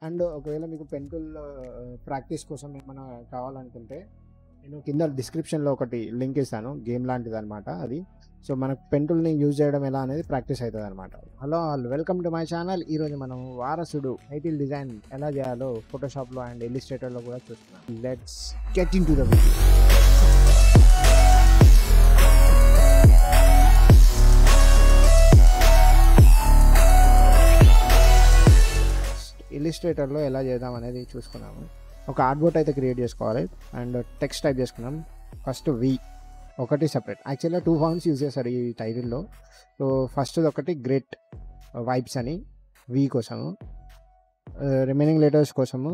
and ఒకవేళ మీకు pen tool practice కోసం ఏమైనా కావాలనుకుంటే నేను కింద డిస్క్రిప్షన్లో ఒకటి లింక్ ఇస్తాను గేమ్ లాంటిది అనమాట అది సో మనకు పెన్ టూల్ని యూజ్ చేయడం ఎలా అనేది ప్రాక్టీస్ అవుతుంది అనమాట hello all welcome to my channel ఈరోజు మనం వారసుడు టైటిల్ డిజైన్ ఎలా చేయాలో ఫోటోషాప్లో అండ్ ఇల్లిస్ట్రేటర్లో కూడా చూస్తున్నాం let's get into the video ఇల్లిస్ట్రేటర్లో ఎలా చేద్దాం అనేది చూసుకున్నాము ఒక ఆర్ట్బోర్డ్ అయితే క్రియేట్ చేసుకోవాలి అండ్ టెక్స్ట్ టైప్ చేసుకున్నాం ఫస్ట్ వి ఒకటి సపరేట్ యాక్చువల్గా టూ ఫార్మ్స్ యూజ్ చేస్తారు ఈ టైటిల్లో సో ఫస్ట్ ఒకటి గ్రేట్ వైబ్స్ అని వి కోసము రిమైనింగ్ లెటర్స్ కోసము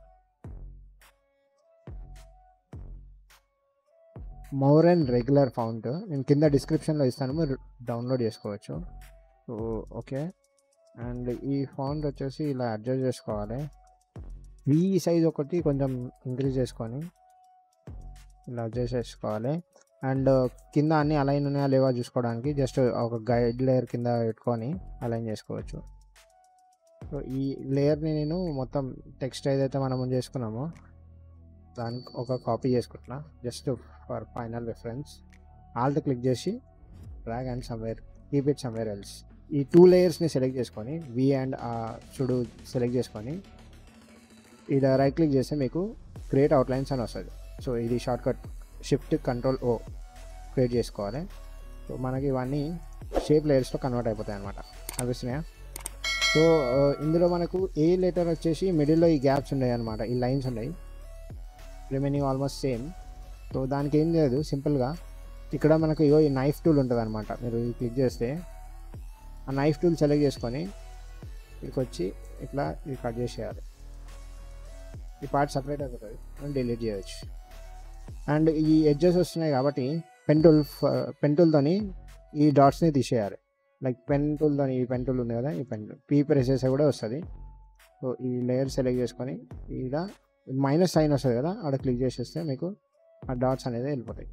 మోర్ అండ్ రెగ్యులర్ ఫౌంట్ నేను కింద డిస్క్రిప్షన్లో ఇస్తాను మీరు డౌన్లోడ్ చేసుకోవచ్చు సో ఓకే అండ్ ఈ ఫౌంట్ వచ్చేసి ఇలా అడ్జస్ట్ చేసుకోవాలి ఈ సైజ్ ఒకటి కొంచెం ఇంక్రీజ్ చేసుకొని ఇలా అడ్జస్ట్ చేసుకోవాలి అండ్ కింద అన్ని అలైన్ ఉన్నాయా లేవా చూసుకోవడానికి జస్ట్ ఒక గైడ్ లేయర్ కింద పెట్టుకొని అలైన్ చేసుకోవచ్చు సో ఈ లేయర్ని నేను మొత్తం టెక్స్ట్ ఏదైతే మనం చేసుకున్నామో దానికి ఒక కాపీ చేసుకుంటున్నా just for final reference alt click చేసి drag and somewhere keep it somewhere else ఈ టూ లేయర్స్ని సెలెక్ట్ చేసుకొని వి అండ్ చుడు సెలెక్ట్ చేసుకొని ఇలా రైట్ క్లిక్ చేస్తే మీకు క్రియేట్ అవుట్లైన్స్ అని వస్తుంది సో ఇది shortcut shift control O create చేసుకోవాలి సో మనకి ఇవన్నీ షేప్ లేయర్స్లో కన్వర్ట్ అయిపోతాయి అనమాట అనిపిస్తున్నాయా సో ఇందులో మనకు ఏ లెటర్ వచ్చేసి మిడిల్లో ఈ గ్యాప్స్ ఉన్నాయి అనమాట ఈ లైన్స్ ఉన్నాయి రిమైనింగ్ ఆల్మోస్ట్ సేమ్ సో దానికి ఏం లేదు సింపుల్గా ఇక్కడ మనకు ఇగో ఈ నైఫ్ టూల్ ఉంటుంది అనమాట మీరు క్లిక్ చేస్తే ఆ నైఫ్ టూల్ సెలెక్ట్ చేసుకొని ఇక్కడికి వచ్చి ఇట్లా ఇది కట్ చేసేయాలి ఈ పార్ట్ సపరేట్ అయిపోతుంది మనం డిలీట్ చేయవచ్చు అండ్ ఈ ఎడ్జెస్ వస్తున్నాయి కాబట్టి పెన్ టూల్ పెన్ టూల్తోని ఈ డాట్స్ని తీసేయాలి లైక్ పెన్ టూల్తో ఈ పెన్ టూల్ ఉంది కదా ఈ పెన్ టూల్ పీ ప్రెస్ చేస్తే కూడా వస్తుంది సో ఈ లేయర్ సెలెక్ట్ చేసుకొని ఈడ మైనస్ సైన్ వస్తుంది కదా అక్కడ క్లిక్ చేసేస్తే మీకు ఆ డాట్స్ అనేది వెళ్ళిపోతాయి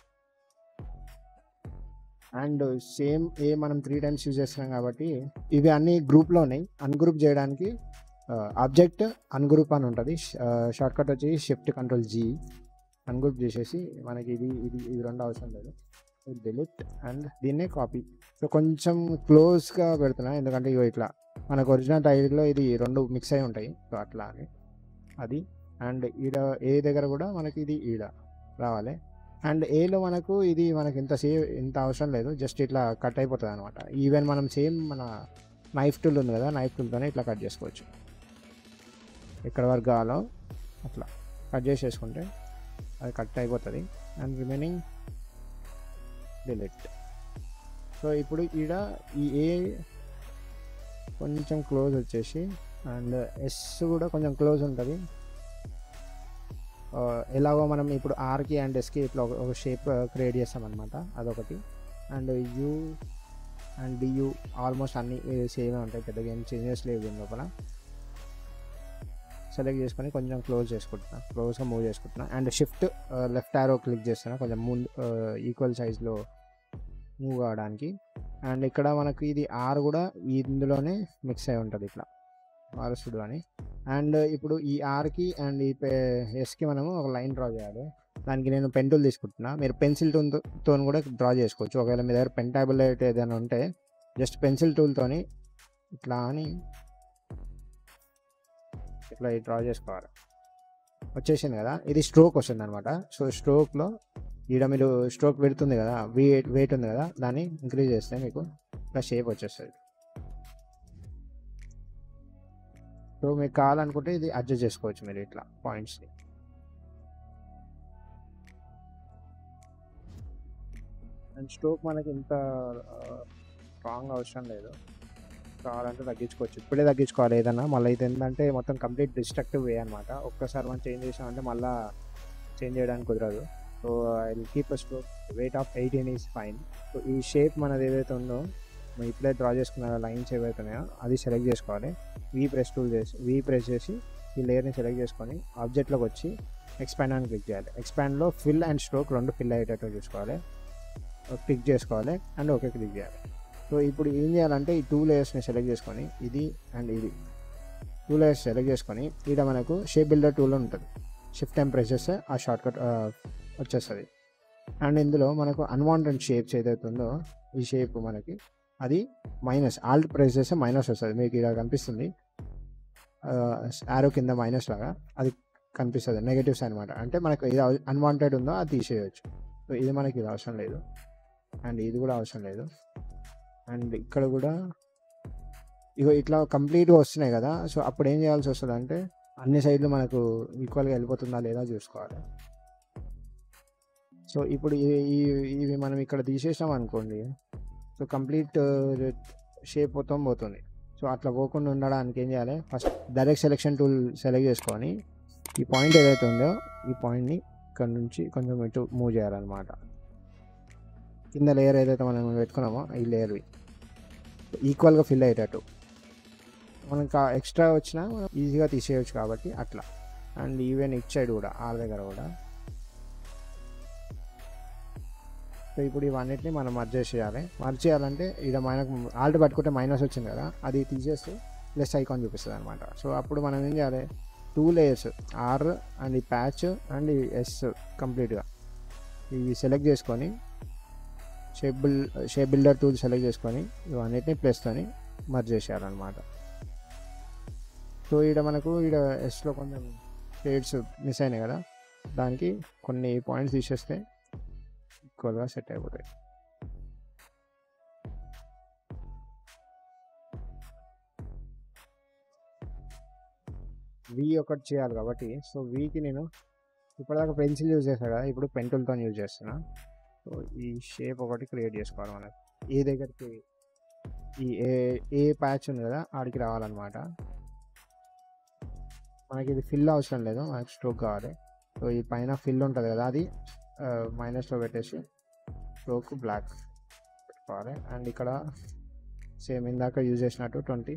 అండ్ సేమ్ ఏ మనం త్రీ టైమ్స్ యూజ్ చేస్తున్నాం కాబట్టి ఇవి అన్ని గ్రూప్లో ఉన్నాయి అన్గ్రూప్ చేయడానికి ఆబ్జెక్ట్ అన్గ్రూప్ అని ఉంటుంది షార్ట్కట్ వచ్చి షిఫ్ట్ కంట్రోల్ జీ అన్గ్రూప్ చేసేసి మనకి ఇది ఇది ఇది రెండు అవసరం లేదు డిలీట్ అండ్ దీన్నే కాపీ సో కొంచెం క్లోజ్గా పెడుతున్నా ఎందుకంటే ఇగో ఇట్లా మనకు ఒరిజినల్ టైటిల్లో ఇది రెండు మిక్స్ అయి ఉంటాయి సో అట్లా అని అది అండ్ ఈడ ఏ దగ్గర కూడా మనకి ఇది ఈడ రావాలి అండ్ ఏలో మనకు ఇది మనకి ఇంత సేవ్ ఇంత అవసరం లేదు జస్ట్ ఇట్లా కట్ అయిపోతుంది అనమాట ఈవెన్ మనం సేమ్ మన నైఫ్ టూల్ ఉంది కదా నైఫ్ టూల్తోనే ఇట్లా కట్ చేసుకోవచ్చు ఎక్కడ వరకు కావాలో అట్లా కట్ చేసేసుకుంటే అది కట్ అయిపోతుంది అండ్ రిమైనింగ్ డిలీట్ సో ఇప్పుడు ఈడ ఈ ఏ కొంచెం క్లోజ్ వచ్చేసి అండ్ ఎస్ కూడా కొంచెం క్లోజ్ ఉంటుంది ఎలాగో మనం ఇప్పుడు ఆర్కి అండ్ ఎస్కి ఇట్లా ఒక షేప్ క్రియేట్ చేస్తామన్నమాట అదొకటి and U and DU almost అన్ని సేమే ఉంటాయి పెద్దగా ఏం చేంజెస్ లేవు దీని లోపల సెలెక్ట్ చేసుకొని కొంచెం క్లోజ్ చేసుకుంటున్నా క్లోజ్గా మూవ్ చేసుకుంటున్నా and shift left arrow click చేస్తున్నా కొంచెం ముందు ఈక్వల్ సైజ్లో మూవ్ కావడానికి అండ్ ఇక్కడ మనకి ఇది ఆర్ కూడా ఇందులోనే మిక్స్ అయి ఉంటుంది ఇట్లా వారసుడు అని అండ్ ఇప్పుడు ఈ ఆర్కి అండ్ ఈ ఎస్కి మనము ఒక లైన్ డ్రా చేయాలి దానికి నేను పెన్ టూల్ తీసుకుంటున్నా మీరు పెన్సిల్ టూల్తో కూడా డ్రా చేసుకోవచ్చు ఒకవేళ మీ దగ్గర పెన్ ట్యాబ్లెట్ ఏదైనా ఉంటే జస్ట్ పెన్సిల్ టూల్తోని ఇట్లా అని ఇట్లా డ్రా చేసుకోవాలి వచ్చేసింది కదా ఇది స్ట్రోక్ వస్తుంది అనమాట సో స్ట్రోక్లో ఈడ మీరు స్ట్రోక్ పెడుతుంది కదా వెయిట్ వెయిట్ ఉంది కదా దాన్ని ఇంక్రీజ్ చేస్తే మీకు ఇట్లా షేప్ వచ్చేస్తుంది సో మీకు కావాలనుకుంటే ఇది అడ్జస్ట్ చేసుకోవచ్చు మీరు ఇట్లా పాయింట్స్ని అండ్ స్ట్రోక్ మనకి ఇంత స్ట్రాంగ్ అవసరం లేదు కావాలంటే తగ్గించుకోవచ్చు ఇప్పుడే తగ్గించుకోవాలి ఏదన్నా మళ్ళీ ఇది ఏంటంటే మొత్తం కంప్లీట్ డిస్ట్రక్టివ్ వే అనమాట ఒక్కసారి మనం చేంజ్ చేసామంటే మళ్ళీ చేంజ్ చేయడానికి కుదరదు so I will keep a stroke weight of eighteen is fine so ఈ షేప్ మనది ఏదైతే ఉందో మనం ఇప్పుడే డ్రా చేసుకున్న లైన్స్ ఏవైతే ఉన్నాయో అది సెలెక్ట్ చేసుకోవాలి వీ ప్రెస్ టూల్ చేసి వీ ప్రెస్ చేసి ఈ లేయర్ని సెలెక్ట్ చేసుకొని ఆబ్జెక్ట్లోకి వచ్చి ఎక్స్పాండ్ అని క్లిక్ చేయాలి ఎక్స్పాండ్లో ఫిల్ అండ్ స్ట్రోక్ రెండు ఫిల్ అయ్యేటట్టు చూసుకోవాలి క్లిక్ చేసుకోవాలి అండ్ ఓకే క్లిక్ చేయాలి సో ఇప్పుడు ఏం చేయాలంటే ఈ టూ లేయర్స్ని సెలెక్ట్ చేసుకొని ఇది అండ్ ఇది టూ లేయర్స్ సెలెక్ట్ చేసుకొని ఇక్కడ మనకు షేప్ బిల్డర్ టూల్ ఉంటుంది షిఫ్ట్ టైం ప్రెస్ చేస్తే ఆ షార్ట్ కట్ వచ్చేస్తుంది అండ్ ఇందులో మనకు అన్వాంటెడ్ షేప్స్ ఏదైతే ఉందో ఈ షేప్ మనకి అది మైనస్ ఆల్ట్ ప్రెస్ చేస్తే మైనస్ వస్తుంది మీకు ఇలా కనిపిస్తుంది ఆరో కింద మైనస్ లాగా అది కనిపిస్తుంది నెగటివ్స్ అనమాట అంటే మనకు ఇది అన్వాంటెడ్ ఉందో అది తీసేయచ్చు సో ఇది మనకి ఇది అవసరం లేదు అండ్ ఇది కూడా అవసరం లేదు అండ్ ఇక్కడ కూడా ఇగో ఇట్లా కంప్లీట్గా వస్తున్నాయి కదా సో అప్పుడు ఏం చేయాల్సి వస్తుంది అంటే అన్ని సైడ్లు మనకు ఈక్వల్గా వెళ్ళిపోతుందా లేదా చూసుకోవాలి సో ఇప్పుడు ఈ- ఈ- ఇవి మనం ఇక్కడ తీసేసాం అనుకోండి సో కంప్లీట్ షేప్ మొత్తం పోతుంది సో అట్లా పోకుండా ఉండడానికి ఏం చేయాలి first direct selection tool select చేసుకొని ఈ పాయింట్ ఏదైతే ఉందో ఈ పాయింట్ని ఇక్కడ నుంచి కొంచెం ఇటు మూవ్ చేయాలన్నమాట కింద లేయర్ ఏదైతే మనం పెట్టుకున్నామో ఈ లేయర్వి ఈక్వల్గా ఫిల్ అయ్యేటట్టు మనకు ఎక్స్ట్రా వచ్చినా మనం ఈజీగా తీసేయచ్చు కాబట్టి అట్లా అండ్ ఈవెన్ ఇట్ సైడ్ కూడా ఆ దగ్గర కూడా సో ఇప్పుడు ఇవన్నిటిని మనం మర్జ్ చేయాలి మర్జ్ చేయాలంటే ఇక్కడ మనకు ఆల్ట్ పట్టుకుంటే మైనస్ వచ్చింది కదా అది తీసేస్తే ప్లస్ ఐకాన్ చూపిస్తుంది అనమాట సో అప్పుడు మనం ఏం చేయాలి టూ లేయర్స్ ఆర్ అండ్ ఈ ప్యాచ్ అండ్ ఈ ఎస్ కంప్లీట్గా ఇవి సెలెక్ట్ చేసుకొని shape build shape builder tool select చేసుకొని ఇవన్నిటిని ప్లస్తోని మర్జ్ చేసేయాలన్నమాట సో ఇక్కడ మనకు ఇక్కడ ఎస్లో కొంచెం షేడ్స్ మిస్ అయినాయి కదా దానికి కొన్ని పాయింట్స్ తీసేస్తే ఈక్వల్గా సెట్ అయిపోతాయి వి ఒకటి చేయాలి కాబట్టి సో వీకి నేను ఇప్పటిదాకా పెన్సిల్ యూజ్ చేశాను కదా ఇప్పుడు పెంటుల్తో యూజ్ చేస్తున్నా సో ఈ షేప్ ఒకటి క్రియేట్ చేసుకోవాలి మనకి ఏ దగ్గరికి ఈ ఏ ఏ ప్యాచ్ ఉంది కదా ఆడికి రావాలన్నమాట మనకి ఇది ఫిల్ అవసరం లేదు మనకి స్ట్రోక్ కావాలి సో ఈ పైన ఫిల్ ఉంటుంది కదా అది మైనస్లో పెట్టేసి స్ట్రోక్ బ్లాక్ పెట్టుకోవాలి అండ్ ఇక్కడ సేమ్ ఇందాక యూజ్ చేసినట్టు ట్వంటీ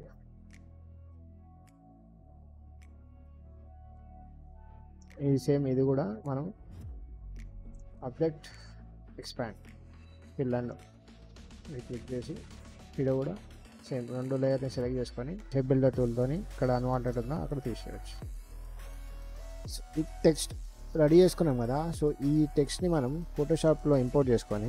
ఇది సేమ్ ఇది కూడా మనం అబ్జెక్ట్ ఎక్స్పాండ్ ఫిల్ అండ్ ఇది క్లిక్ చేసి ఇక్కడ కూడా సేమ్ రెండు లేయర్ని సెలెక్ట్ చేసుకొని హెడ్ బిల్డర్ టూల్తోని ఇక్కడ అన్వాంటెడ్ ఉందో అక్కడ తీసేయచ్చు సో ఈ టెక్స్ట్ రెడీ చేసుకున్నాం కదా సో ఈ టెక్స్ట్ని మనం ఫోటోషాప్లో ఇంపోర్ట్ చేసుకొని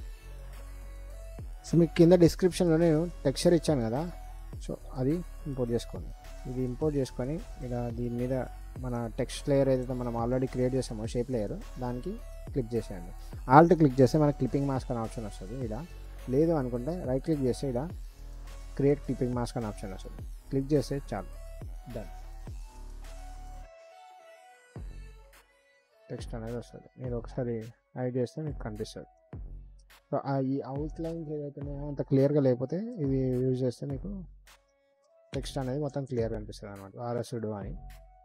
సో మీకు కింద డిస్క్రిప్షన్లో నేను టెక్స్చర్ ఇచ్చాను కదా సో అది ఇంపోర్ట్ చేసుకోండి ఇది ఇంపోర్ట్ చేసుకొని ఇలా దీని మీద మన టెక్స్ట్ లేయర్ ఏదైతే మనం ఆల్రెడీ క్రియేట్ చేసామో షేప్ లేయర్ దానికి క్లిక్ చేసేయండి ఆల్ట్ క్లిక్ చేస్తే మనకి క్లిప్పింగ్ మాస్క్ అనే ఆప్షన్ వస్తుంది ఇలా లేదు అనుకుంటే రైట్ క్లిక్ చేస్తే ఇలా క్రియేట్ క్లిప్పింగ్ మాస్క్ అనే ఆప్షన్ వస్తుంది క్లిక్ చేస్తే చాలు డన్ టెక్స్ట్ అనేది వస్తుంది మీరు ఒకసారి యాడ్ చేస్తే మీకు కనిపిస్తుంది సో ఆ ఈ అవుట్ లైన్స్ ఏదైతే ఉన్నాయో అంత క్లియర్గా లేకపోతే ఇవి యూజ్ చేస్తే మీకు టెక్స్ట్ అనేది మొత్తం క్లియర్గా అనిపిస్తుంది అనమాట ఆర్ఎస్డు అని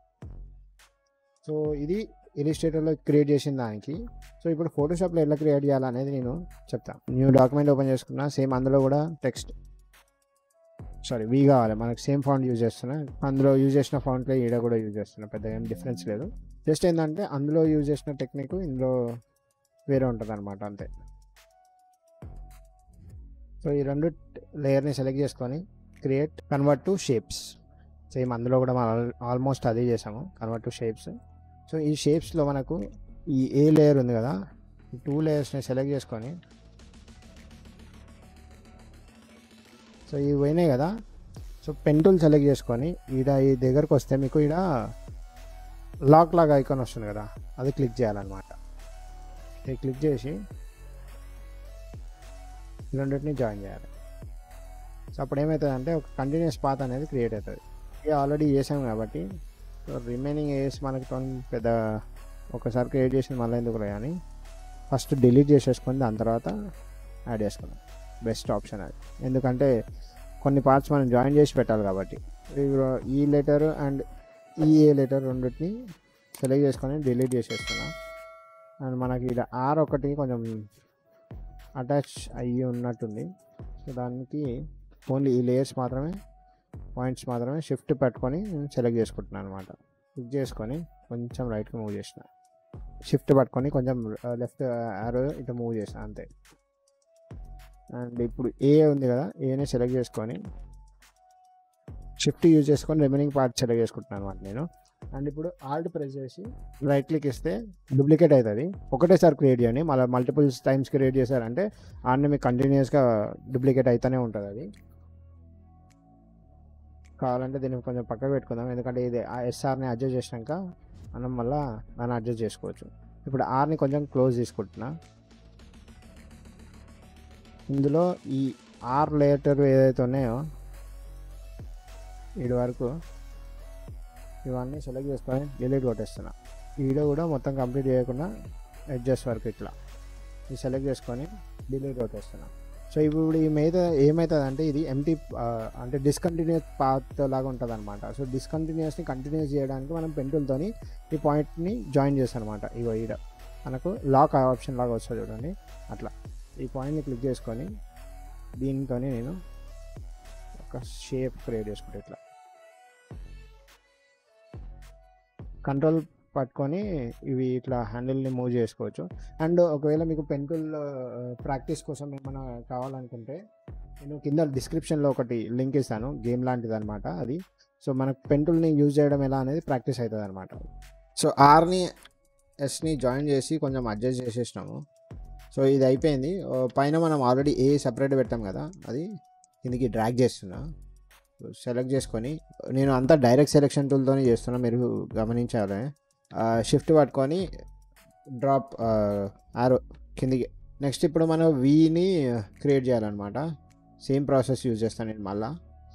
సో ఇది ఇలిస్ట్రేటర్లో క్రియేట్ చేసిన దానికి సో ఇప్పుడు ఫోటోషాప్లో ఎలా క్రియేట్ చేయాలనేది నేను చెప్తాను న్యూ డాక్యుమెంట్ ఓపెన్ చేసుకున్నా సేమ్ అందులో కూడా టెక్స్ట్ సారీ వీ కావాలి మనకు సేమ్ ఫాంట్ యూజ్ చేస్తున్నా అందులో యూజ్ చేసిన ఫాంట్లో ఈడ కూడా యూజ్ చేస్తున్నా పెద్దగా ఏం డిఫరెన్స్ లేదు జస్ట్ ఏంటంటే అందులో యూజ్ చేసిన టెక్నిక్ ఇందులో వేరే ఉంటుంది అనమాట అంతే సో ఈ రెండు లేయర్ని సెలెక్ట్ చేసుకొని create convert to shapes same అందులో కూడా మనం ఆల్మోస్ట్ అదే చేసాము కన్వర్ట్ టు షేప్స్ సో ఈ షేప్స్లో మనకు ఈ ఏ లేయర్ ఉంది కదా ఈ టూ లేయర్స్ని సెలెక్ట్ చేసుకొని సో ఇవి పోయినాయి కదా సో పెన్ టూల్ సెలెక్ట్ చేసుకొని ఈడ ఈ దగ్గరకు వస్తే మీకు ఈడ లాక్ లాగా ఐకాన్ వస్తుంది కదా అది క్లిక్ చేయాలన్నమాట ఇది క్లిక్ చేసి ఈ రెండింటిని జాయిన్ చేయాలి సో అప్పుడు ఏమవుతుంది అంటే ఒక కంటిన్యూస్ పాత్ అనేది క్రియేట్ అవుతుంది ఇది ఆల్రెడీ చేసాం కాబట్టి సో రిమైనింగ్ ఏస్ మనకి తోని పెద్ద ఒకసారి క్రియేట్ చేసింది మళ్ళీ ఎందుకు కానీ ఫస్ట్ డిలీట్ చేసేసుకొని దాని తర్వాత యాడ్ చేసుకుందాం బెస్ట్ ఆప్షన్ అది ఎందుకంటే కొన్ని పార్ట్స్ మనం జాయిన్ చేసి పెట్టాలి కాబట్టి ఇవి- ఈ లెటర్ అండ్ ఈ ఏ లెటర్ రెండింటిని సెలెక్ట్ చేసుకొని డిలీట్ చేసేస్తున్నాం అండ్ మనకి ఇక్కడ ఆర్ ఒకటి కొంచెం అటాచ్ అయ్యి ఉన్నట్టుంది సో దానికి ఓన్లీ ఈ లేయర్స్ మాత్రమే పాయింట్స్ మాత్రమే షిఫ్ట్ పెట్టుకొని నేను సెలెక్ట్ చేసుకుంటున్నాను అనమాట క్లిక్ చేసుకొని కొంచెం రైట్కి మూవ్ చేసిన షిఫ్ట్ పట్టుకొని కొంచెం లెఫ్ట్ ఆరో ఇటు మూవ్ చేసిన అంతే అండ్ ఇప్పుడు ఏ ఉంది కదా ఏని సెలెక్ట్ చేసుకొని షిఫ్ట్ యూజ్ చేసుకొని రిమైనింగ్ పార్ట్ సెలెక్ట్ చేసుకుంటున్నాను అనమాట నేను అండ్ ఇప్పుడు ఆల్ట్ ప్రెస్ చేసి రైట్ క్లిక్ ఇస్తే డూప్లికేట్ అవుతుంది ఒకటేసారి క్రియేట్ చేయండి మళ్ళీ మల్టిపుల్స్ టైమ్స్ క్రియేట్ చేశారంటే ఆడనే మీకు కంటిన్యూస్గా డూప్లికేట్ అవుతూనే ఉంటుంది అది కావాలంటే దీన్ని కొంచెం పక్కకు పెట్టుకుందాం ఎందుకంటే ఇది ఆ ఎస్ఆర్ని అడ్జస్ట్ చేసినాక మనం మళ్ళీ దాన్ని అడ్జస్ట్ చేసుకోవచ్చు ఇప్పుడు ఆర్ని కొంచెం క్లోజ్ తీసుకుంటున్నా ఇందులో ఈ ఆర్ లేటర్ ఏదైతే ఉన్నాయో వీడి వరకు ఇవన్నీ సెలెక్ట్ చేసుకొని డిలీట్ కొట్టేస్తున్నా ఈ వీడియో కూడా మొత్తం కంప్లీట్ చేయకుండా అడ్జస్ట్ వరకు ఇట్లా ఇది సెలెక్ట్ చేసుకొని డిలీట్ కొట్టేస్తున్నా సో ఇప్పుడు ఈ మీద ఏమవుతుంది అంటే ఇది ఎంటీ అంటే డిస్కంటిన్యూస్ పాత్ లాగా ఉంటుంది అనమాట సో డిస్కంటిన్యూస్ని కంటిన్యూస్ చేయడానికి మనం పెంటులతోని ఈ పాయింట్ని జాయిన్ చేస్తాం అనమాట ఇగో ఈడ మనకు లాక్ ఆప్షన్ లాగా వస్తుంది చూడండి అట్లా ఈ పాయింట్ని క్లిక్ చేసుకొని దీనితో నేను ఒక షేప్ క్రియేట్ చేసుకుంటే ఇట్లా కంట్రోల్ పట్టుకొని ఇవి ఇట్లా హ్యాండిల్ని మూవ్ చేసుకోవచ్చు అండ్ ఒకవేళ మీకు పెన్కుల్ ప్రాక్టీస్ కోసం ఏమైనా కావాలనుకుంటే నేను కింద డిస్క్రిప్షన్లో ఒకటి లింక్ ఇస్తాను గేమ్ లాంటిది అనమాట అది సో మనకు పెన్టుల్ని యూజ్ చేయడం ఎలా అనేది ప్రాక్టీస్ అవుతుంది అనమాట సో ఆర్ని ఎస్ని జాయిన్ చేసి కొంచెం అడ్జస్ట్ చేసేసినాము సో ఇది అయిపోయింది ఓ, పైన మనం ఆల్రెడీ ఏ సపరేట్ పెట్టాం కదా అది కిందికి డ్రాగ్ చేస్తున్నా సెలెక్ట్ చేసుకొని నేను అంతా డైరెక్ట్ సెలెక్షన్ టూల్తోనే చేస్తున్నా మీరు గమనించాలి షిఫ్ట్ పట్టుకొని డ్రాప్ ఆరో కిందికి నెక్స్ట్ ఇప్పుడు మనం వీని క్రియేట్ చేయాలన్నమాట సేమ్ ప్రాసెస్ యూజ్ చేస్తాను నేను మళ్ళా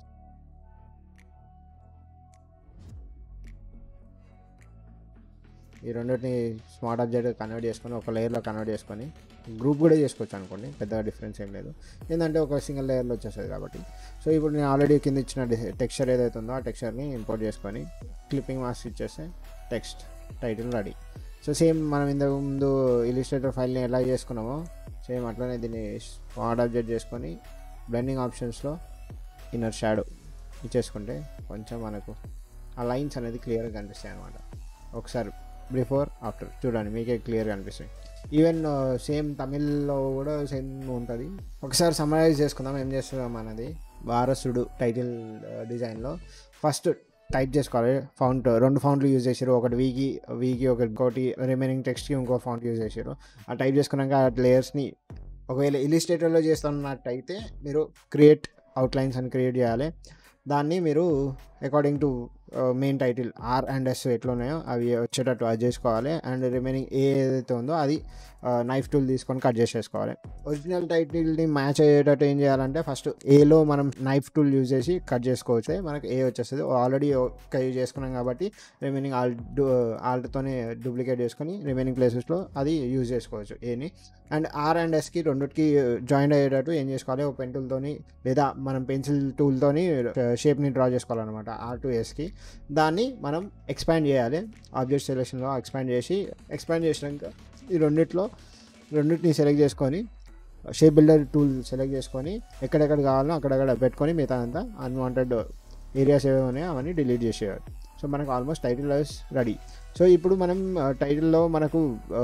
ఈ రెండింటిని స్మార్ట్ ఆబ్జెక్ట్ కన్వర్ట్ చేసుకొని ఒక లేయర్లో కన్వర్ట్ చేసుకొని గ్రూప్ కూడా చేసుకోవచ్చు అనుకోండి పెద్దగా డిఫరెన్స్ ఏం లేదు ఏంటంటే ఒక సింగిల్ లేయర్లో వచ్చేస్తుంది కాబట్టి సో ఇప్పుడు నేను ఆల్రెడీ కింద ఇచ్చిన టెక్స్చర్ ఏదైతే ఉందో ఆ టెక్స్చర్ని ఇంపోర్ట్ చేసుకొని క్లిప్పింగ్ మాస్క్ ఇచ్చేస్తే text title ready so same మనం ఇంతకు ముందు ఇలిస్ట్రేటర్ ఫైల్ని ఎలా చేసుకున్నామో సేమ్ అట్లనే దీన్ని స్మార్ట్ ఆబ్జెక్ట్ చేసుకొని బ్లెండింగ్ ఆప్షన్స్లో ఇన్నర్ షాడో ఇచ్చేసుకుంటే కొంచెం మనకు ఆ లైన్స్ అనేది క్లియర్గా కనిపిస్తాయి అనమాట ఒకసారి బిఫోర్ ఆఫ్టర్ చూడండి మీకే క్లియర్గా అనిపిస్తాయి ఈవెన్ సేమ్ తమిళ్లో కూడా సేమ్ ఉంటుంది ఒకసారి సమరైజ్ చేసుకుందాం ఏం చేస్తున్నాం అన్నది వారసుడు టైటిల్ డిజైన్లో ఫస్ట్ టైప్ చేసుకోవాలి ఫౌంట్ రెండు ఫౌంట్లు యూజ్ చేశారు ఒకటి వీకి వీకి ఒకటి ఇంకోటి రిమైనింగ్ టెక్స్ట్కి ఇంకో ఫౌంట్ యూజ్ చేశారు ఆ టైప్ చేసుకున్నాక ఆ లేయర్స్ని ఒకవేళ ఇలిస్ట్రేటర్లో చేస్తున్నట్టయితే మీరు క్రియేట్ అవుట్లైన్స్ అని క్రియేట్ చేయాలి దాన్ని మీరు according to main title R and S ఎట్లా ఉన్నాయో అవి వచ్చేటట్టు అది చేసుకోవాలి అండ్ రిమైనింగ్ ఏ ఏదైతే ఉందో అది నైఫ్ టూల్ తీసుకొని కట్ చేసేసుకోవాలి ఒరిజినల్ టైటిల్ని మ్యాచ్ అయ్యేటట్టు ఏం చేయాలంటే ఫస్ట్ ఏలో మనం నైఫ్ టూల్ యూజ్ చేసి కట్ చేసుకోవచ్చు మనకి ఏ వచ్చేస్తుంది ఆల్రెడీ ఒక యూజ్ చేసుకున్నాం కాబట్టి రిమైనింగ్ ఆల్ ఆల్ట్తోనే డూప్లికేట్ చేసుకొని రిమైనింగ్ ప్లేసెస్లో అది యూజ్ చేసుకోవచ్చు ఏని అండ్ ఆర్ అండ్ ఎస్కి రెండుకి జాయిన్ అయ్యేటట్టు ఏం చేసుకోవాలి ఒక పెన్ టూల్తోని లేదా మనం పెన్సిల్ టూల్తోని షేప్ని డ్రా చేసుకోవాలన్నమాట ఆర్ టు ఎస్కి దాన్ని మనం ఎక్స్పాండ్ చేయాలి ఆబ్జెక్ట్ సెలెక్షన్లో ఎక్స్పాండ్ చేసి ఎక్స్పాండ్ చేసినాక ఈ రెండిట్లో రెండింటిని సెలెక్ట్ చేసుకొని షేప్ బిల్డర్ టూల్ సెలెక్ట్ చేసుకొని ఎక్కడెక్కడ కావాలో అక్కడక్కడ పెట్టుకొని మిగతా అంతా అన్వాంటెడ్ ఏరియాస్ ఏవో ఉన్నాయో అవన్నీ డిలీట్ చేసేయాలి సో మనకు ఆల్మోస్ట్ టైటిల్ రెడీ సో ఇప్పుడు మనం టైటిల్లో మనకు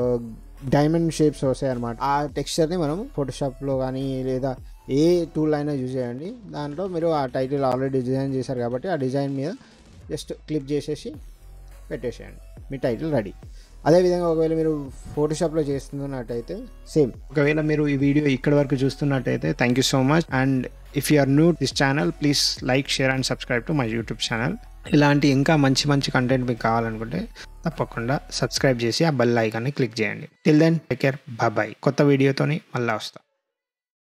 డైమండ్ షేప్స్ వస్తాయి అనమాట ఆ టెక్స్చర్ని మనం ఫోటోషాప్లో కానీ లేదా ఏ టూల్ అయినా యూజ్ చేయండి దాంట్లో మీరు ఆ టైటిల్ ఆల్రెడీ డిజైన్ చేశారు కాబట్టి ఆ డిజైన్ మీద జస్ట్ క్లిక్ చేసేసి పెట్టేసేయండి మీ టైటిల్ రెడీ అదేవిధంగా ఒకవేళ మీరు ఫోటోషాప్లో చేస్తున్నట్టయితే సేమ్ ఒకవేళ మీరు ఈ వీడియో ఇక్కడ వరకు చూస్తున్నట్టయితే thank you so much and if you are new this channel please like share and subscribe to my YouTube channel ఇలాంటి ఇంకా మంచి మంచి కంటెంట్ మీకు కావాలనుకుంటే తప్పకుండా సబ్స్క్రైబ్ చేసి ఆ బెల్ ఐకాన్ని క్లిక్ చేయండి till then take care bye కొత్త వీడియోతోని మళ్ళీ వస్తా